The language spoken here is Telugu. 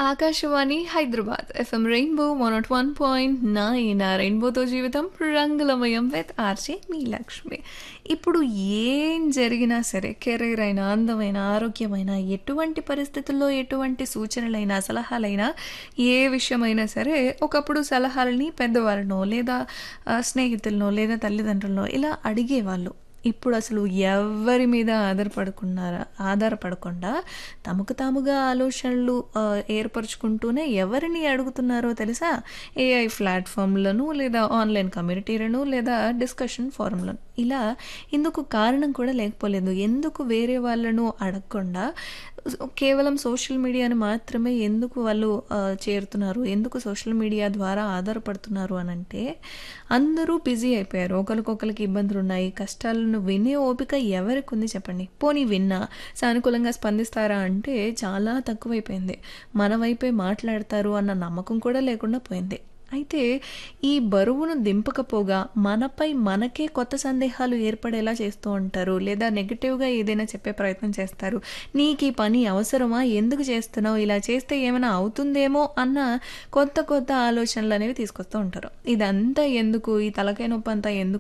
Akashvani Hyderabad FM Rainbow one nought one point nine రెయిన్బోతో జీవితం రంగులమయం విత్ ఆర్జే మీలక్ష్మి ఇప్పుడు ఏం జరిగినా సరే కెరీర్ అయినా అందమైన ఆరోగ్యమైన ఎటువంటి పరిస్థితుల్లో ఎటువంటి సూచనలైనా సలహాలైనా ఏ విషయమైనా సరే ఒకప్పుడు సలహాలని పెద్దవాళ్ళనో లేదా ఆ, స్నేహితులనో లేదా తల్లిదండ్రులనో ఇలా అడిగేవాళ్ళు ఇప్పుడు అసలు ఎవరి మీద ఆధారపడకున్నారా ఆధారపడకుండా తమకు తాముగా ఆలోచనలు ఆ, ఏర్పరచుకుంటూనే ఎవరిని అడుగుతున్నారో తెలుసా ఏఐ ప్లాట్ఫామ్లను లేదా ఆన్లైన్ కమ్యూనిటీలను లేదా డిస్కషన్ ఫోరంలను ఇలా ఇందుకు కారణం కూడా లేకపోలేదు ఎందుకు వేరే వాళ్ళను అడగకుండా కేవలం సోషల్ మీడియాని మాత్రమే ఎందుకు వాళ్ళు ఆ, చేరుతున్నారు ఎందుకు సోషల్ మీడియా ద్వారా ఆధారపడుతున్నారు అని అంటే అందరూ బిజీ అయిపోయారు ఒకరికొకరికి ఇబ్బందులు ఉన్నాయి కష్టాలను వినే ఓపిక ఎవరికి ఉంది చెప్పండి పోనీ విన్నా సానుకూలంగా స్పందిస్తారా అంటే చాలా తక్కువైపోయింది మన వైపే మాట్లాడతారు అన్న నమ్మకం కూడా లేకుండా పోయింది అయితే ఈ బరువును దింపకపోగా మనపై మనకే కొత్త సందేహాలు ఏర్పడేలా చేస్తూ ఉంటారు లేదా నెగిటివ్గా ఏదైనా చెప్పే ప్రయత్నం చేస్తారు నీకు ఈ పని అవసరమా ఎందుకు చేస్తున్నావు ఇలా చేస్తే ఏమైనా అవుతుందేమో అన్న కొత్త కొత్త ఆలోచనలు అనేవి తీసుకొస్తూ ఉంటారు ఇదంతా ఎందుకు ఈ తలకాయ నొప్పి అంతా ఎందుకు